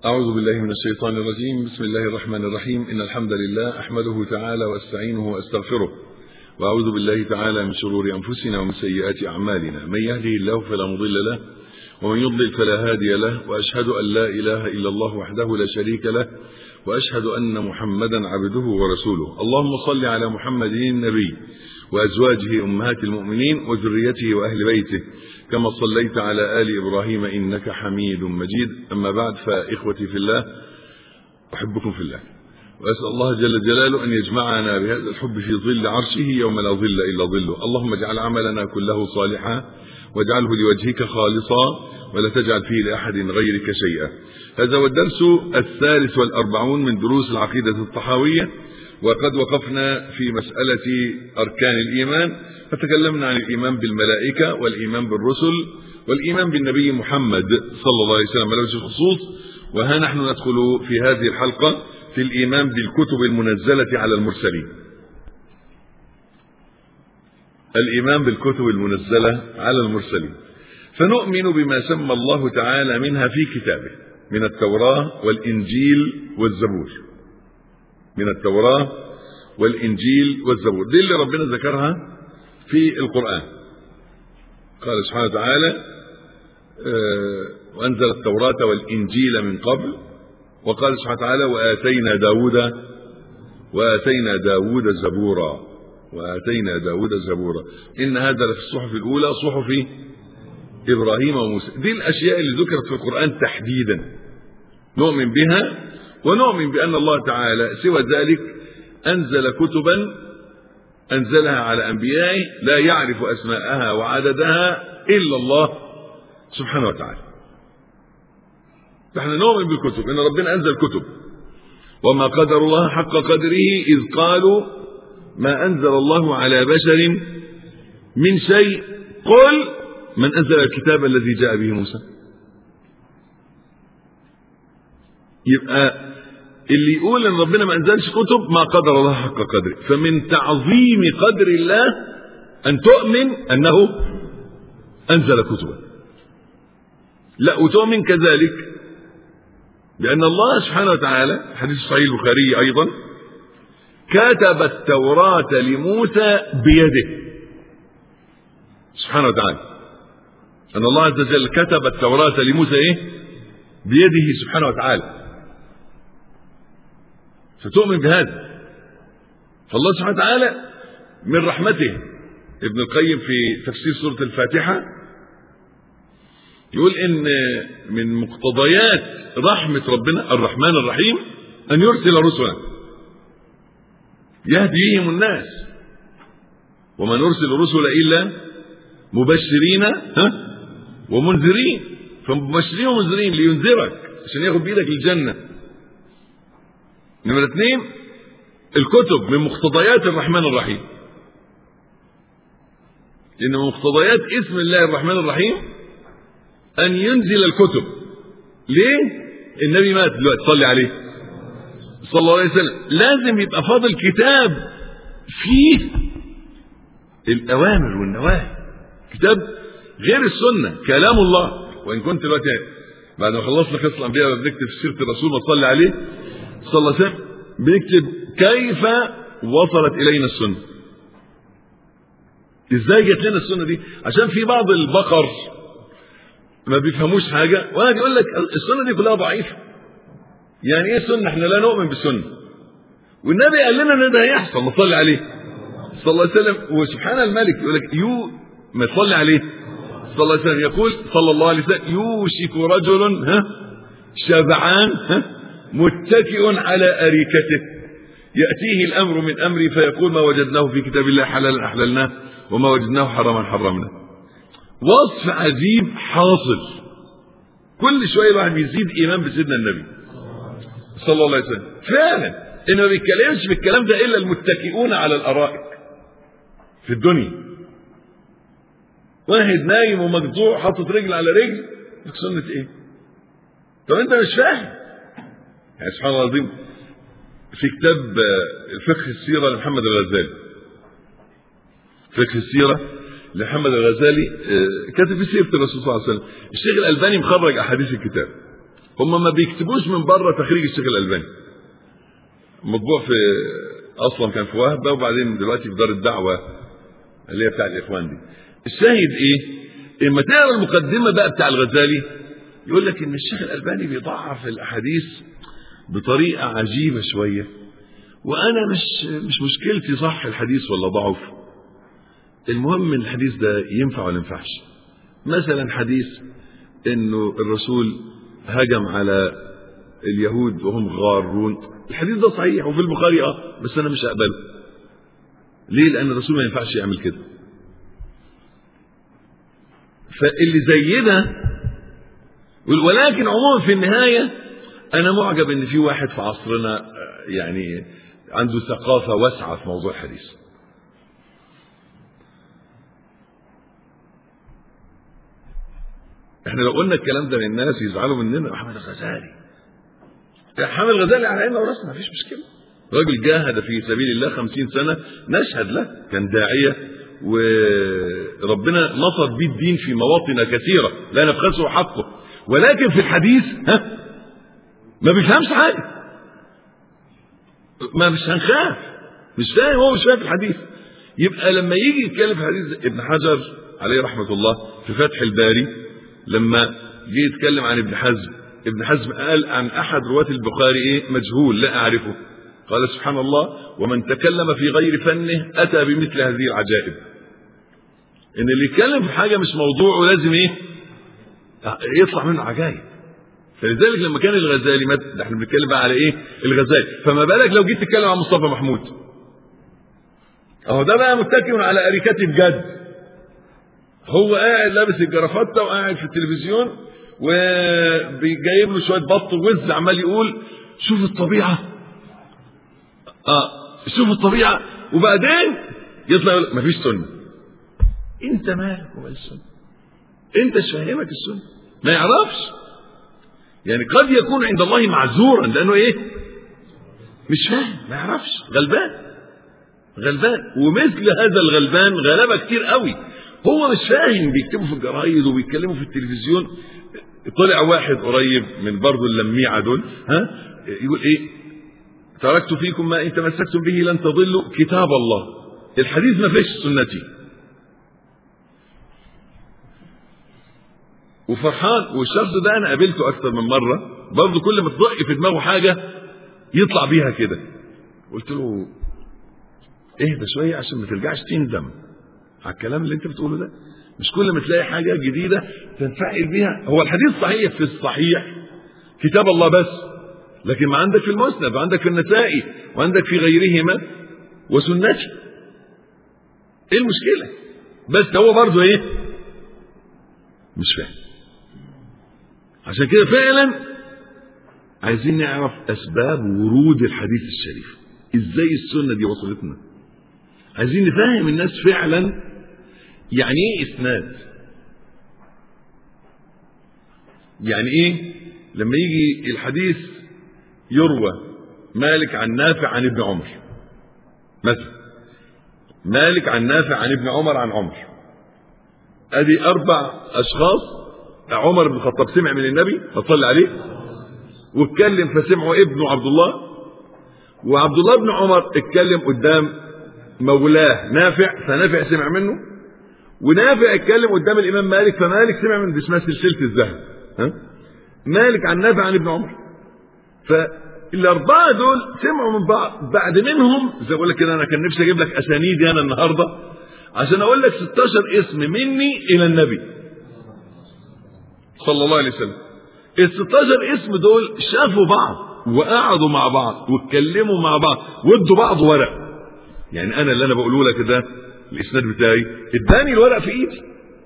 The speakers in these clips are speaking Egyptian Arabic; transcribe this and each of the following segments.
أعوذ بالله من الشيطان الرجيم بسم الله الرحمن الرحيم إن الحمد لله أحمده تعالى وأستعينه وأستغفره وأعوذ بالله تعالى من شرور أنفسنا ومن سيئات أعمالنا من يهده الله فلا مضل له ومن يضلل فلا هادي له وأشهد أن لا إله إلا الله وحده لا شريك له وأشهد أن محمدا عبده ورسوله اللهم صل على محمد النبي وأزواجه أمهات المؤمنين وذريته وأهل بيته كما صليت على آل إبراهيم إنك حميد مجيد أما بعد فإخوتي في الله أحبكم في الله وأسأل الله جل جلاله أن يجمعنا بهذا الحب في ظل عرشه يوم لا ظل إلا ظله اللهم اجعل عملنا كله صالحا واجعله لوجهك خالصا ولا تجعل فيه لأحد غيرك شيئا هذا هو الدرس الثالث والأربعون من دروس العقيدة الطحاوية وقد وقفنا في مسألة أركان الإيمان فتكلمنا عن الإيمان بالملائكة والإيمان بالرسل والإيمان بالنبي محمد صلى الله عليه وسلم على وجه الخصوص وها نحن ندخل في هذه الحلقة في الإيمان بالكتب المنزلة على المرسلين الإيمان بالكتب المنزلة على المرسلين فنؤمن بما سمى الله تعالى منها في كتابه من التوراة والإنجيل والزبور من التوراة والإنجيل والزبور دي اللي ربنا ذكرها في القرآن قال سبحانه وتعالى وأنزل التوراة والإنجيل من قبل وقال سبحانه وتعالى وآتينا داود وآتينا داود زبورا وآتينا داود زبورا إن هذا لفي الصحف الأولى صحف إبراهيم وموسى دي الأشياء اللي ذكرت في القرآن تحديدا نؤمن بها ونؤمن بأن الله تعالى سوى ذلك أنزل كتبا أنزلها على أنبيائه لا يعرف أسماءها وعددها إلا الله سبحانه وتعالى فاحنا نؤمن بالكتب إن ربنا أنزل كتب وما قدر الله حق قدره إذ قالوا ما أنزل الله على بشر من شيء قل من أنزل الكتاب الذي جاء به موسى يبقى اللي يقول ان ربنا ما انزلش كتب ما قدر الله حق قدره فمن تعظيم قدر الله ان تؤمن انه انزل كتبا لا وتؤمن كذلك بان الله سبحانه وتعالى حديث صحيح البخاري ايضا كتب التوراة لموسى بيده سبحانه وتعالى ان الله عز وجل كتب التوراة لموسى ايه بيده سبحانه وتعالى فتؤمن بهذا فالله سبحانه وتعالى من رحمته ابن القيم في تفسير سورة الفاتحة يقول ان من مقتضيات رحمة ربنا الرحمن الرحيم ان يرسل رسلا يهدي بهم الناس وما نرسل الرسل الا مبشرين ها ومنذرين فمبشرين ومنذرين لينذرك عشان ياخد بايدك الجنه نمرة اثنين الكتب من مقتضيات الرحمن الرحيم لأن من مقتضيات اسم الله الرحمن الرحيم أن ينزل الكتب ليه؟ النبي مات دلوقتي صلي عليه صلى الله عليه وسلم لازم يبقى فاضل كتاب فيه الأوامر والنواهي كتاب غير السنة كلام الله وإن كنت دلوقتي بعد ما خلصنا قصة الأنبياء بنكتب في سيرة الرسول ما تصلي عليه صلى الله عليه وسلم بنكتب كيف وصلت الينا السنه ازاي جت لنا السنه دي عشان في بعض البقر ما بيفهموش حاجه واحد يقول لك السنه دي كلها ضعيفه يعني ايه السنه احنا لا نؤمن بالسنه والنبي قال لنا ان ده هيحصل ما تصلي عليه صلى الله عليه وسلم وسبحان الملك يقول لك يو ما تصلي عليه صلى الله عليه وسلم يقول صلى الله عليه وسلم يوشك رجل ها شبعان ها متكئ على أريكته يأتيه الأمر من أمري فيقول ما وجدناه في كتاب الله حلالا أحللناه وما وجدناه حراما حرمناه وصف عجيب حاصل كل شوية الواحد بيزيد إيمان بسيدنا النبي صلى الله عليه وسلم فعلا إنه ما بيتكلمش بالكلام ده إلا المتكئون على الأرائك في الدنيا واحد نايم ومجزوع حاطط رجل على رجل سنة إيه؟ طب أنت مش فاهم يعني سبحان الله العظيم في كتاب الفقه السيرة لمحمد الغزالي فقه السيرة لمحمد الغزالي كاتب في سيرة الرسول صلى الله عليه وسلم الشيخ الألباني مخرج أحاديث الكتاب هم ما بيكتبوش من بره تخريج الشيخ الالباني مطبوع في اصلا كان في وهبه وبعدين دلوقتي في دار الدعوه اللي هي بتاع الاخوان دي الشاهد ايه اما تقرا المقدمه بقى بتاع الغزالي يقول لك ان الشيخ الالباني بيضعف الاحاديث بطريقه عجيبه شويه وانا مش مش مشكلتي صح الحديث ولا ضعف المهم ان الحديث ده ينفع ولا ينفعش مثلا حديث انه الرسول هجم على اليهود وهم غارون الحديث ده صحيح وفي البخاري اه بس انا مش هقبله ليه لان الرسول ما ينفعش يعمل كده فاللي زي ده ولكن عموما في النهايه انا معجب ان في واحد في عصرنا يعني عنده ثقافه واسعه في موضوع الحديث احنا لو قلنا الكلام ده للناس يزعلوا مننا احمد الغزالي يا حامد الغزالي على عيننا وراسنا مفيش مشكله راجل جاهد في سبيل الله خمسين سنة نشهد له كان داعية وربنا نصر به الدين في مواطن كثيرة لا نبخسه حقه ولكن في الحديث ها ما بيفهمش حاجة ما مش هنخاف مش فاهم هو مش فاهم الحديث يبقى لما يجي يتكلم في حديث ابن حجر عليه رحمة الله في فتح الباري لما جه يتكلم عن ابن حزم ابن حزم قال عن احد رواة البخاري ايه مجهول لا اعرفه قال سبحان الله ومن تكلم في غير فنه اتى بمثل هذه العجائب ان اللي يتكلم في حاجه مش موضوعه لازم ايه يطلع منه عجائب فلذلك لما كان الغزالي مات ده احنا بنتكلم بقى على ايه الغزالي فما بالك لو جيت تتكلم عن مصطفى محمود اهو ده بقى متكئ على اريكته بجد هو قاعد لابس الجرافته وقاعد في التلفزيون وجايب له شويه بط ووز عمال يقول شوف الطبيعه اه شوف الطبيعه وبعدين يطلع يقول مفيش سنه انت مالك ومال السنه انت مش فاهمك السنه ما يعرفش يعني قد يكون عند الله معذورا لانه ايه مش فاهم ما يعرفش غلبان غلبان ومثل هذا الغلبان غلبة كتير قوي هو مش فاهم بيكتبوا في الجرايد وبيتكلموا في التلفزيون طلع واحد قريب من برضه اللميعة دول ها يقول ايه تركت فيكم ما ان تمسكتم به لن تضلوا كتاب الله الحديث ما فيش سنتي وفرحان والشخص ده انا قابلته اكثر من مره برضه كل ما تضق في دماغه حاجه يطلع بيها كده قلت له اهدى شويه عشان ما ترجعش تندم على الكلام اللي انت بتقوله ده مش كل ما تلاقي حاجه جديده تنفعل بيها هو الحديث صحيح في الصحيح كتاب الله بس لكن ما عندك في المسند وعندك في النسائي وعندك في غيرهما وسنتي ايه المشكله بس هو برضه ايه مش فاهم عشان كده فعلا عايزين نعرف اسباب ورود الحديث الشريف ازاي السنه دي وصلتنا عايزين نفهم الناس فعلا يعني ايه اسناد يعني ايه لما يجي الحديث يروى مالك عن نافع عن ابن عمر مثلا مالك عن نافع عن ابن عمر عن عمر ادي اربع اشخاص عمر بن الخطاب سمع من النبي فصلى عليه واتكلم فسمعه ابنه عبد الله وعبد الله بن عمر اتكلم قدام مولاه نافع فنافع سمع منه ونافع اتكلم قدام الامام مالك فمالك سمع من دي اسمها سلسله الذهب ها مالك عن نافع عن ابن عمر فالاربعه دول سمعوا من بعض بعد منهم زي ما بقول لك كده انا كان نفسي اجيب لك اسانيدي انا النهارده عشان اقول لك 16 اسم مني الى النبي صلى الله عليه وسلم ال 16 اسم دول شافوا بعض وقعدوا مع بعض واتكلموا مع بعض وادوا بعض ورق يعني انا اللي انا بقوله لك ده الاسناد بتاعي اداني الورق في ايدي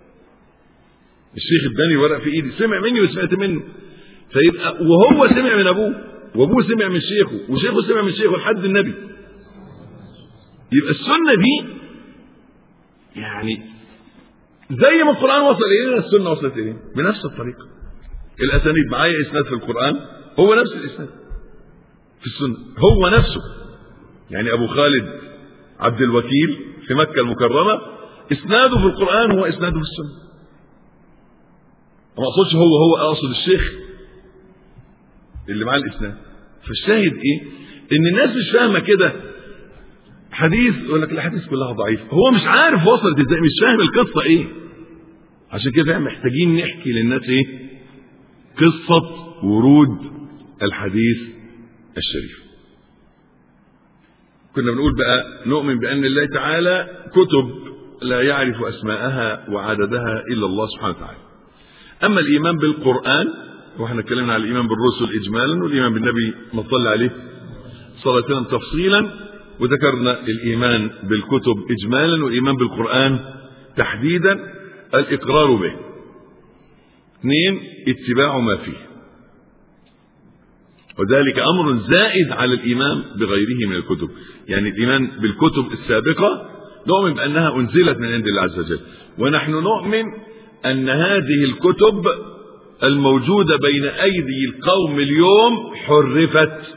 الشيخ اداني الورق في ايدي سمع مني وسمعت منه فيبقى وهو سمع من ابوه وابوه سمع من شيخه وشيخه سمع من شيخه لحد النبي يبقى السنه دي يعني زي ما القران وصل الينا السنه وصلت الينا بنفس الطريقه الاسانيد معايا اسناد في القران هو نفس الاسناد في السنه هو نفسه يعني ابو خالد عبد الوكيل في مكه المكرمه اسناده في القران هو اسناده في السنه ما اقصدش هو هو اقصد الشيخ اللي معاه الاسناد فالشاهد ايه ان الناس مش فاهمه كده حديث يقول لك الاحاديث كلها ضعيفه هو مش عارف وصلت ازاي مش فاهم القصه ايه عشان كده محتاجين نحكي للناس ايه قصه ورود الحديث الشريف كنا بنقول بقى نؤمن بان الله تعالى كتب لا يعرف اسماءها وعددها الا الله سبحانه وتعالى اما الايمان بالقران واحنا اتكلمنا على الايمان بالرسل اجمالا والايمان بالنبي ما صلى عليه صلى الله عليه وسلم تفصيلا وذكرنا الايمان بالكتب اجمالا والايمان بالقران تحديدا الاقرار به اثنين اتباع ما فيه وذلك امر زائد على الايمان بغيره من الكتب يعني الايمان بالكتب السابقه نؤمن بانها انزلت من عند الله عز وجل ونحن نؤمن ان هذه الكتب الموجوده بين ايدي القوم اليوم حرفت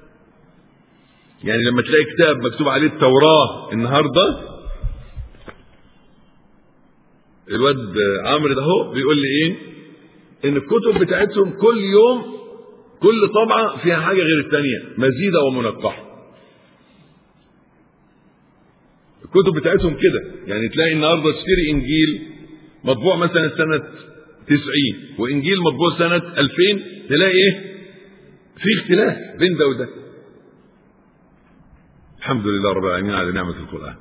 يعني لما تلاقي كتاب مكتوب عليه التوراه النهارده الواد عمرو ده اهو بيقول لي ايه ان الكتب بتاعتهم كل يوم كل طبعة فيها حاجة غير الثانية مزيدة ومنقحة الكتب بتاعتهم كده يعني تلاقي النهاردة تشتري إنجيل مطبوع مثلا سنة 90 وإنجيل مطبوع سنة 2000 تلاقي إيه؟ في اختلاف بين ده وده الحمد لله رب العالمين على نعمة القرآن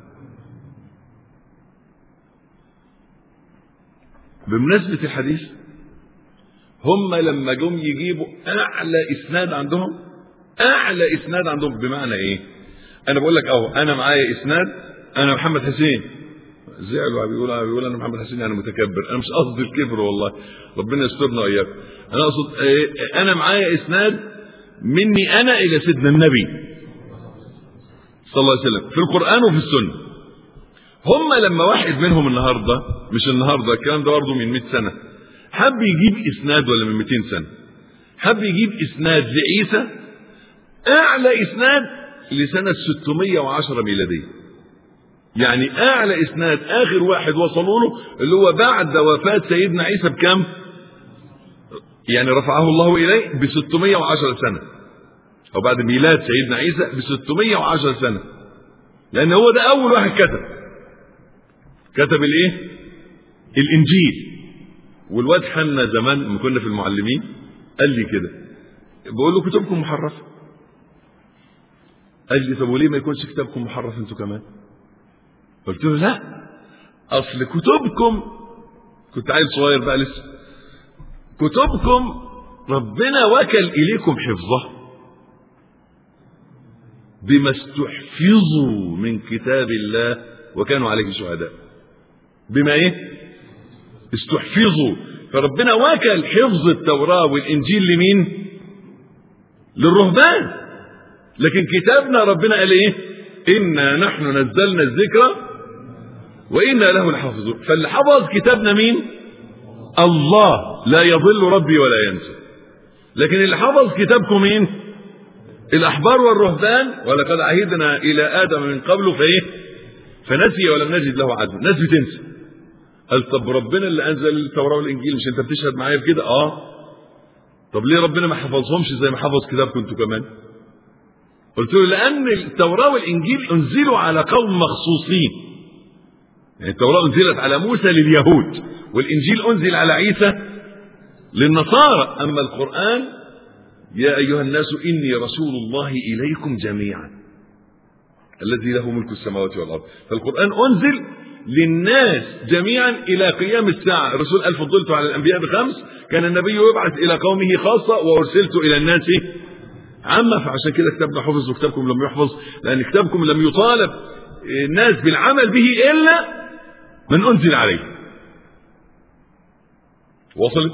بمناسبة الحديث هم لما جم يجيبوا اعلى اسناد عندهم اعلى اسناد عندهم بمعنى ايه انا بقول لك اهو انا معايا اسناد انا محمد حسين زعلوا بيقول بيقول انا محمد حسين يعني متكبر انا مش قصدي الكبر والله ربنا يسترنا واياكم انا اقصد إيه انا معايا اسناد مني انا الى سيدنا النبي صلى الله عليه وسلم في القران وفي السنه هم لما واحد منهم النهارده مش النهارده الكلام ده برضه من 100 سنه حب يجيب اسناد ولا من 200 سنه حب يجيب اسناد لعيسى اعلى اسناد لسنه 610 ميلاديه يعني اعلى اسناد اخر واحد وصلوا له اللي هو بعد وفاه سيدنا عيسى بكم يعني رفعه الله اليه ب 610 سنه او بعد ميلاد سيدنا عيسى ب 610 سنه لان هو ده اول واحد كتب كتب الايه الانجيل والواد حنا زمان لما كنا في المعلمين قال لي كده بقول له كتبكم محرفه قال لي طب وليه ما يكونش كتابكم محرف انتوا كمان قلت له لا اصل كتبكم كنت عيل صغير بقى لسه كتبكم ربنا وكل اليكم حفظها بما استحفظوا من كتاب الله وكانوا عليه شهداء بما ايه استحفظوا فربنا وكل حفظ التوراة والإنجيل لمين للرهبان لكن كتابنا ربنا قال ايه إنا نحن نزلنا الذكر وإنا له لحافظون فاللي حفظ كتابنا مين الله لا يضل ربي ولا ينسى لكن اللي حفظ كتابكم مين الأحبار والرهبان ولقد عهدنا إلى آدم من قبل فإيه فنسي ولم نجد له عدل ناس بتنسى قال طب ربنا اللي انزل التوراه والانجيل مش انت بتشهد معايا بكده اه طب ليه ربنا ما حفظهمش زي ما حفظ كتابكم انتوا كمان قلت له لان التوراه والانجيل انزلوا على قوم مخصوصين يعني التوراه انزلت على موسى لليهود والانجيل انزل على عيسى للنصارى اما القران يا ايها الناس اني رسول الله اليكم جميعا الذي له ملك السماوات والارض فالقران انزل للناس جميعا الى قيام الساعه الرسول قال فضلت على الانبياء بخمس كان النبي يبعث الى قومه خاصه وارسلت الى الناس عامه فعشان كده كتابنا حفظ وكتابكم لم يحفظ لان كتابكم لم يطالب الناس بالعمل به الا من انزل عليه وصلت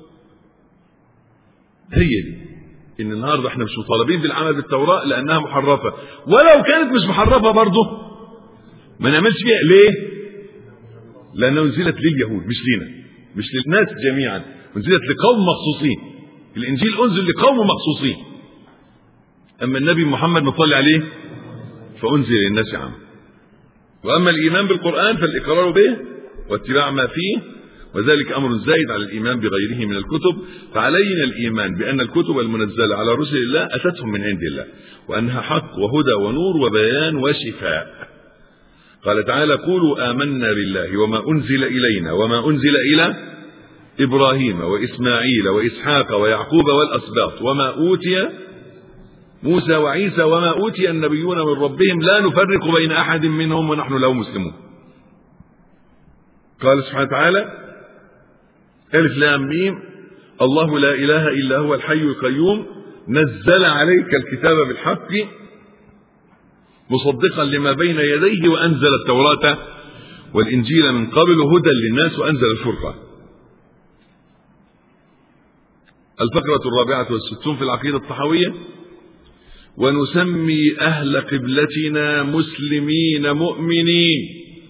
هي دي ان النهارده احنا مش مطالبين بالعمل بالتوراه لانها محرفه ولو كانت مش محرفه برضه ما نعملش فيها ليه لانها انزلت لليهود مش لينا مش للناس جميعا انزلت لقوم مخصوصين الانجيل انزل لقوم مخصوصين اما النبي محمد نصلي عليه فانزل للناس عامه واما الايمان بالقران فالاقرار به واتباع ما فيه وذلك أمر زائد على الإيمان بغيره من الكتب فعلينا الإيمان بأن الكتب المنزلة على رسل الله أتتهم من عند الله وأنها حق وهدى ونور وبيان وشفاء قال تعالى قولوا آمنا بالله وما أنزل إلينا وما أنزل إلى إبراهيم وإسماعيل وإسحاق ويعقوب والأسباط وما أوتي موسى وعيسى وما أوتي النبيون من ربهم لا نفرق بين أحد منهم ونحن له مسلمون قال سبحانه وتعالى ألف لام ميم الله لا إله إلا هو الحي القيوم نزل عليك الكتاب بالحق مصدقا لما بين يديه وأنزل التوراة والإنجيل من قبل هدى للناس وأنزل الفرقة الفقرة الرابعة والستون في العقيدة الطحوية ونسمي أهل قبلتنا مسلمين مؤمنين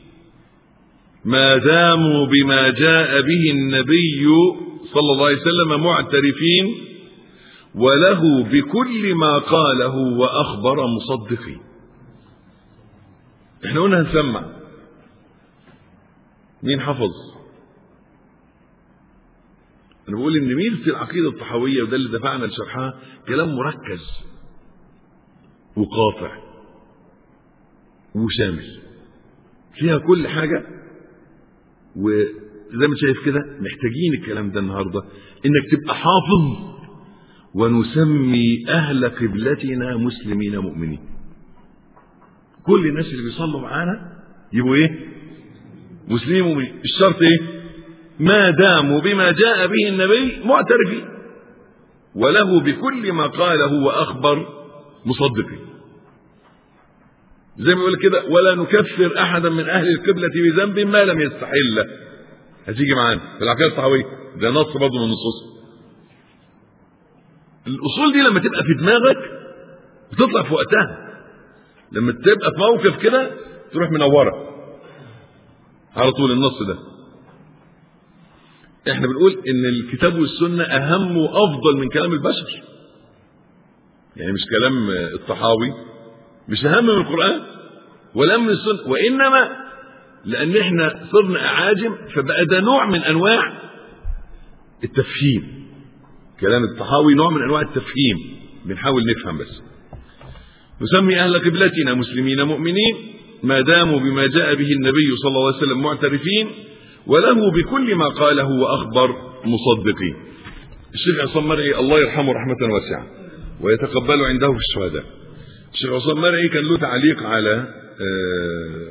ما داموا بما جاء به النبي صلى الله عليه وسلم معترفين وله بكل ما قاله وأخبر مصدقين احنا قلنا هنسمع مين حفظ انا بقول ان ميزه العقيده الطحاويه وده اللي دفعنا لشرحها كلام مركز وقاطع وشامل فيها كل حاجه وزي ما شايف كده محتاجين الكلام ده النهارده انك تبقى حافظ ونسمي اهل قبلتنا مسلمين مؤمنين كل الناس اللي بيصلوا معانا يبقوا ايه مسلمين مؤمنين الشرط ايه ما داموا بما جاء به النبي معترفين وله بكل ما قاله واخبر مصدقين زي ما يقول كده ولا نكفر احدا من اهل القبله بذنب ما لم يستحله هتيجي معانا في العقيده الطحاويه ده نص برضه من النصوص الاصول دي لما تبقى في دماغك بتطلع في وقتها لما تبقى في موقف كده تروح منوره على طول النص ده احنا بنقول ان الكتاب والسنه اهم وافضل من كلام البشر يعني مش كلام الطحاوي مش اهم من القران ولا من السنه وانما لان احنا صرنا اعاجم فبقى ده نوع من انواع التفهيم كلام الطحاوي نوع من انواع التفهيم بنحاول نفهم بس نسمي اهل قبلتنا مسلمين مؤمنين ما داموا بما جاء به النبي صلى الله عليه وسلم معترفين وله بكل ما قاله واخبر مصدقين الشيخ عصام مرعي الله يرحمه رحمه واسعه ويتقبل عنده في الشهداء الشيخ عصام مرعي كان له تعليق على آه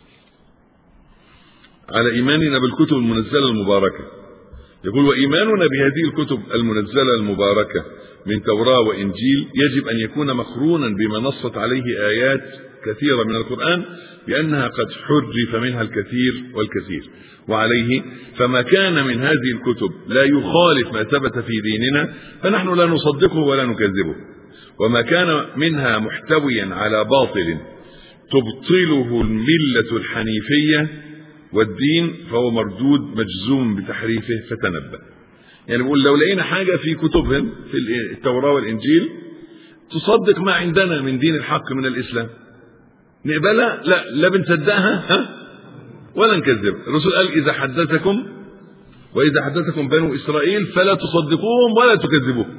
على ايماننا بالكتب المنزله المباركه يقول وايماننا بهذه الكتب المنزله المباركه من توراه وانجيل يجب ان يكون مقرونا بما نصت عليه ايات كثيره من القران بانها قد حرف منها الكثير والكثير وعليه فما كان من هذه الكتب لا يخالف ما ثبت في ديننا فنحن لا نصدقه ولا نكذبه وما كان منها محتويا على باطل تبطله المله الحنيفيه والدين فهو مردود مجزوم بتحريفه فتنبأ يعني بيقول لو لقينا حاجة في كتبهم في التوراة والإنجيل تصدق ما عندنا من دين الحق من الإسلام نقبلها لا لا بنصدقها ها ولا نكذب الرسول قال إذا حدثكم وإذا حدثكم بنو إسرائيل فلا تصدقوهم ولا تكذبوهم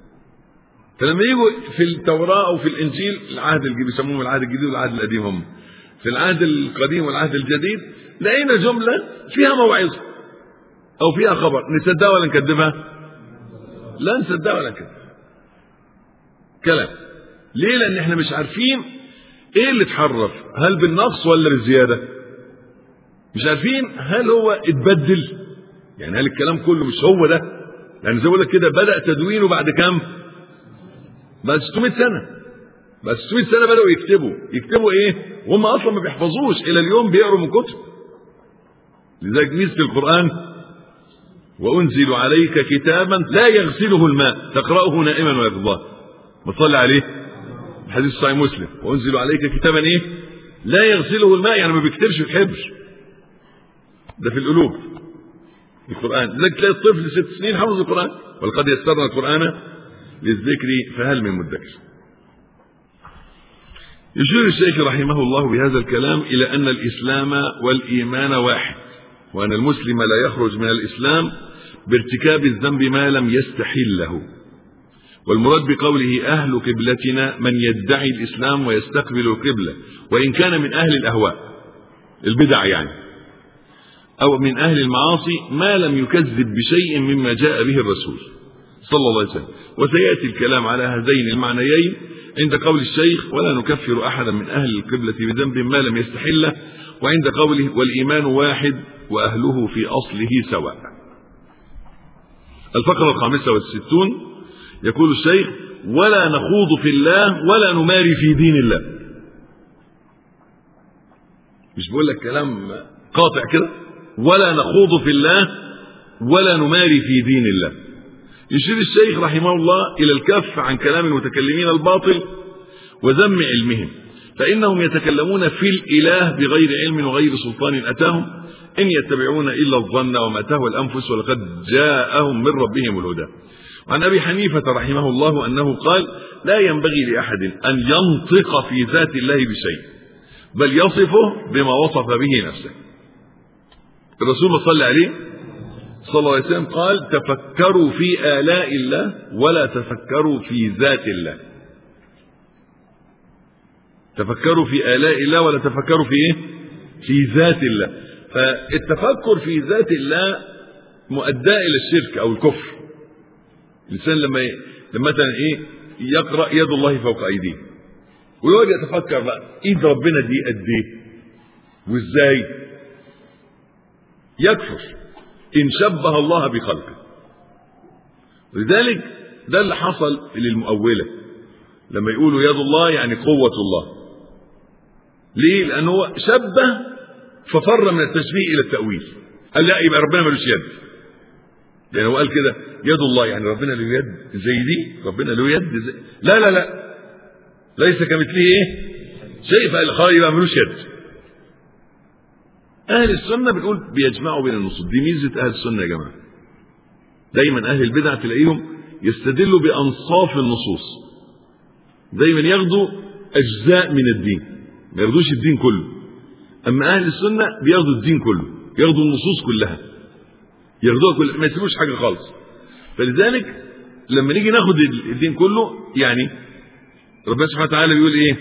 فلما يجوا في التوراة أو في الإنجيل العهد الجديد بيسموهم العهد الجديد والعهد القديم هم في العهد القديم والعهد الجديد لقينا جملة فيها موعظة أو فيها خبر نصدقها ولا نكذبها؟ لا نصدقها ولا نكذبها. كلام. ليه؟ لأن احنا مش عارفين إيه اللي اتحرف؟ هل بالنقص ولا بالزيادة؟ مش عارفين هل هو اتبدل؟ يعني هل الكلام كله مش هو ده؟ يعني زي ما بقول كده بدأ تدوينه بعد كام؟ بعد 600 سنة. بعد 600 سنة بدأوا يكتبوا، يكتبوا إيه؟ وهم أصلا ما بيحفظوش إلى اليوم بيقروا من كتب. لذلك ميزة القرآن وأنزل عليك كتابا لا يغسله الماء تقرأه نائما ويقظاه ما تصلي عليه الحديث صحيح مسلم وأنزل عليك كتابا إيه لا يغسله الماء يعني ما بيكتبش في الحبر ده في القلوب القرآن لذلك تلاقي الطفل ست سنين حفظ القرآن ولقد يسرنا القرآن للذكر فهل من مدكر يشير الشيخ رحمه الله بهذا الكلام إلى أن الإسلام والإيمان واحد وأن المسلم لا يخرج من الإسلام بارتكاب الذنب ما لم يستحله والمراد بقوله أهل قبلتنا من يدعي الإسلام ويستقبل القبلة وإن كان من أهل الأهواء البدع يعني أو من أهل المعاصي ما لم يكذب بشيء مما جاء به الرسول صلى الله عليه وسلم وسيأتي الكلام على هذين المعنيين عند قول الشيخ ولا نكفر أحدا من أهل القبلة بذنب ما لم يستحله وعند قوله والإيمان واحد وأهله في أصله سواء الفقرة الخامسة والستون يقول الشيخ ولا نخوض في الله ولا نماري في دين الله مش بقول لك كلام قاطع كده ولا نخوض في الله ولا نماري في دين الله يشير الشيخ رحمه الله إلى الكف عن كلام المتكلمين الباطل وذم علمهم فإنهم يتكلمون في الإله بغير علم وغير سلطان أتاهم إن يتبعون إلا الظن وما تهوى الأنفس ولقد جاءهم من ربهم الهدى وعن أبي حنيفة رحمه الله أنه قال لا ينبغي لأحد أن ينطق في ذات الله بشيء بل يصفه بما وصف به نفسه الرسول صلى عليه صلى الله عليه وسلم قال تفكروا في آلاء الله ولا تفكروا في ذات الله تفكروا في آلاء الله ولا تفكروا في إيه؟ في ذات الله فالتفكر في ذات الله مؤداه إلى الشرك أو الكفر الإنسان لما ي... لما مثلا إيه يقرأ يد الله فوق أيديه ويقعد يتفكر بقى إيد ربنا دي قد إيه وإزاي يكفر إن شبه الله بخلقه ولذلك ده اللي حصل للمؤولة لما يقولوا يد الله يعني قوة الله ليه؟ لأنه هو شبه ففر من التشبيه إلى التأويل قال لا يبقى ربنا ملوش يد يعني هو قال كده يد الله يعني ربنا له يد زي دي ربنا له يد زي لا لا لا ليس كمثله ايه شيء فقال خلاص يبقى ملوش يد اهل السنه بنقول بيجمعوا بين النصوص دي ميزه اهل السنه يا جماعه دايما اهل البدع تلاقيهم يستدلوا بانصاف النصوص دايما ياخدوا اجزاء من الدين ما ياخدوش الدين كله اما اهل السنه بياخدوا الدين كله ياخدوا النصوص كلها ياخدوها كلها ما يسيبوش حاجه خالص فلذلك لما نيجي ناخد الدين كله يعني ربنا سبحانه وتعالى بيقول ايه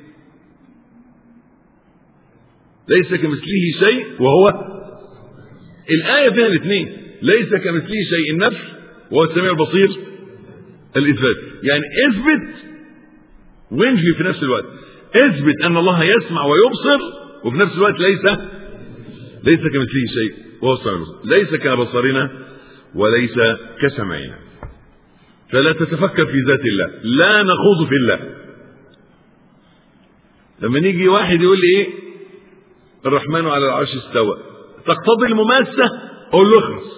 ليس كمثله شيء وهو الآية فيها الاثنين ليس كمثله شيء النفي وهو السميع البصير الإثبات يعني اثبت وانفي في نفس الوقت اثبت أن الله يسمع ويبصر وفي نفس الوقت ليس ليس كمثله شيء وهو السميع البصير ليس كبصرنا وليس كسمعنا فلا تتفكر في ذات الله لا نخوض في الله لما نيجي واحد يقول لي ايه الرحمن على العرش استوى تقتضي المماسة اقول له اخلص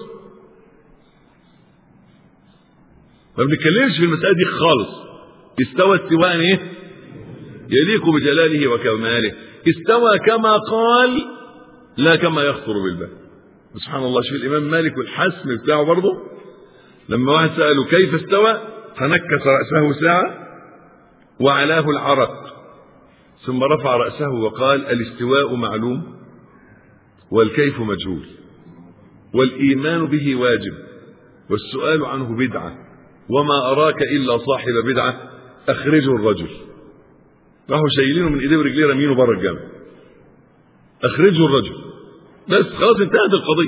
ما بنتكلمش في المسألة دي خالص استوى استواء ايه يليق بجلاله وكماله استوى كما قال لا كما يخطر بالبال سبحان الله شوف الامام مالك والحسم بتاعه برضه لما واحد سأله كيف استوى فنكس رأسه ساعة وعلاه العرق ثم رفع رأسه وقال الاستواء معلوم والكيف مجهول والإيمان به واجب والسؤال عنه بدعة وما أراك إلا صاحب بدعة أخرجه الرجل راحوا شايلينه من إيديه ورجليه رامينه بره الجامع أخرجه الرجل بس خلاص انتهت القضية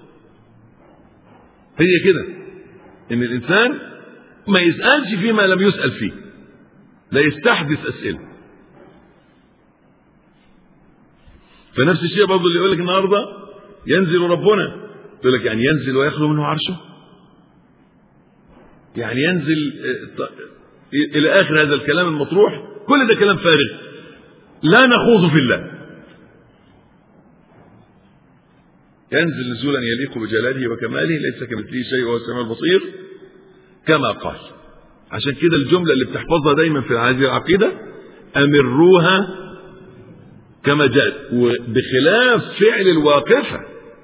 هي كده ان الانسان ما يسالش فيما لم يسال فيه لا يستحدث اسئله فنفس الشيء برضه اللي يقول لك النهارده ينزل ربنا يقول لك يعني ينزل ويخلو منه عرشه يعني ينزل الى اخر هذا الكلام المطروح كل ده كلام فارغ لا نخوض في الله ينزل نزولا يليق بجلاله وكماله ليس كمثله شيء وهو السميع البصير كما قال عشان كده الجملة اللي بتحفظها دايما في هذه العقيدة أمروها كما جاءت وبخلاف فعل الواقفة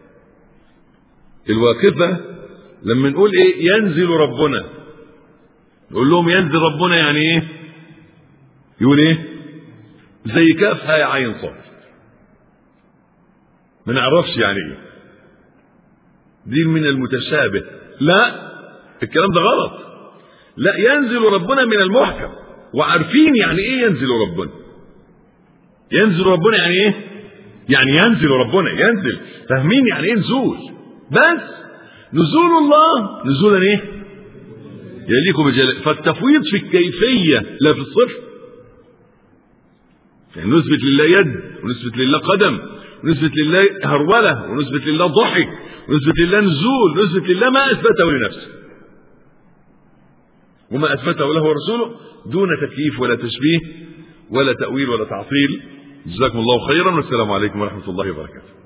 الواقفة لما نقول ايه ينزل ربنا نقول لهم ينزل ربنا يعني ايه يقول ايه زي كاف هاي عين صاد ما نعرفش يعني ايه دي من المتشابه لا الكلام ده غلط لا ينزل ربنا من المحكم وعارفين يعني ايه ينزل ربنا ينزل ربنا يعني ايه يعني ينزل ربنا ينزل فاهمين يعني ايه نزول بس نزول الله نزولا ايه يليق بجلاله فالتفويض في الكيفيه لا في الصفر يعني نثبت لله يد ونثبت لله قدم ونثبت لله هرولة ونثبت لله ضحك ونثبت لله نزول ونثبت لله ما أثبته لنفسه وما أثبته له رسوله دون تكييف ولا تشبيه ولا تأويل ولا تعطيل جزاكم الله خيرا والسلام عليكم ورحمة الله وبركاته